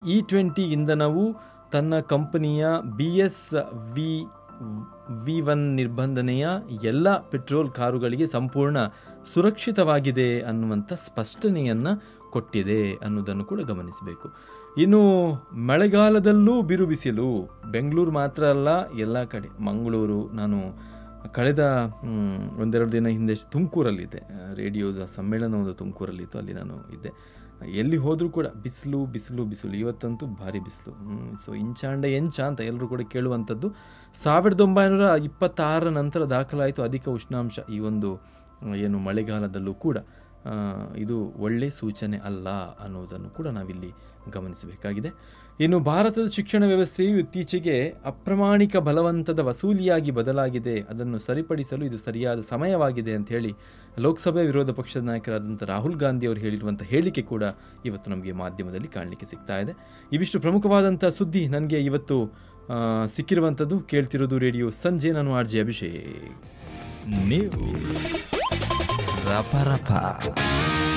E twenty ಇಂಧನವು ತನ್ನ ಕಂಪನಿಯ B S V V one ನಿರ್ಬಂಧನೆಯ ಎಲ್ಲ ಪೆಟ್ರೋಲ್ ಕಾರುಗಳಿಗೆ ಸಂಪೂರ್ಣ ಸುರಕ್ಷಿತವಾಗಿದೆ ಅನ್ನುವಂಥ ಸ್ಪಷ್ಟನೆಯನ್ನು ಕೊಟ್ಟಿದೆ ಅನ್ನೋದನ್ನು ಕೂಡ ಗಮನಿಸಬೇಕು ಇನ್ನು ಮಳೆಗಾಲದಲ್ಲೂ ಬಿರು ಬಿಸಿಲು ಬೆಂಗಳೂರು ಮಾತ್ರ ಅಲ್ಲ ಎಲ್ಲ ಕಡೆ ಮಂಗಳೂರು ನಾನು ಕಳೆದ ಮ್, ಒಂದೆರಡು ದಿನ ಹಿಂದೆ ತುಮಕೂರಲ್ಲಿದ್ದೆ ಆ, ರೇಡಿಯೋದ ಸಮ್ಮೇಳನ ಒಂದು ತುಮಕೂರಲ್ಲಿತ್ತು ಅಲ್ಲಿ ನಾನು ಇದ್ದೆ ಎಲ್ಲಿ ಹೋದರೂ ಕೂಡ ಬಿಸಿಲು ಬಿಸಿಲು ಬಿಸಿಲು ಇವತ್ತಂತೂ ಭಾರಿ ಬಿಸಿಲು ಸೊ ಇಂಚಾಂಡ ಎಂಚ ಅಂತ ಎಲ್ಲರೂ ಕೂಡ ಕೇಳುವಂಥದ್ದು ಸಾವಿರದ ಒಂಬೈನೂರ ಇಪ್ಪತ್ತಾರರ ನಂತರ ದಾಖಲಾಯಿತು ಅಧಿಕ ಉಷ್ಣಾಂಶ ಈ ಒಂದು ಆ, ಏನು ಮಳೆಗಾಲದಲ್ಲೂ ಕೂಡ ಆ, ಇದು ಒಳ್ಳೆ ಸೂಚನೆ ಅಲ್ಲ ಅನ್ನೋದನ್ನು ಕೂಡ ನಾವಿಲ್ಲಿ ಗಮನಿಸಬೇಕಾಗಿದೆ ಇನ್ನು ಭಾರತದ ಶಿಕ್ಷಣ ವ್ಯವಸ್ಥೆಯು ಇತ್ತೀಚೆಗೆ ಅಪ್ರಮಾಣಿಕ ಬಲವಂತದ ವಸೂಲಿಯಾಗಿ ಬದಲಾಗಿದೆ ಅದನ್ನು ಸರಿಪಡಿಸಲು ಇದು ಸರಿಯಾದ ಸಮಯವಾಗಿದೆ ಅಂತ ಹೇಳಿ ಲೋಕಸಭೆ ವಿರೋಧ ಪಕ್ಷದ ನಾಯಕರಾದಂಥ ರಾಹುಲ್ ಗಾಂಧಿ ಅವರು ಹೇಳಿರುವಂಥ ಹೇಳಿಕೆ ಕೂಡ ಇವತ್ತು ನಮಗೆ ಮಾಧ್ಯಮದಲ್ಲಿ ಕಾಣಲಿಕ್ಕೆ ಸಿಗ್ತಾ ಇದೆ ಇವಿಷ್ಟು ಪ್ರಮುಖವಾದಂಥ ಸುದ್ದಿ ನನಗೆ ಇವತ್ತು ಆ, ಸಿಕ್ಕಿರುವಂಥದ್ದು ಕೇಳ್ತಿರೋದು ರೇಡಿಯೋ ಸಂಜೆ ನಾನು ಆರ್ ಜೆ ಅಭಿಷೇಕ್ ನ್ಯೂಸ್ ರಪ ರಪ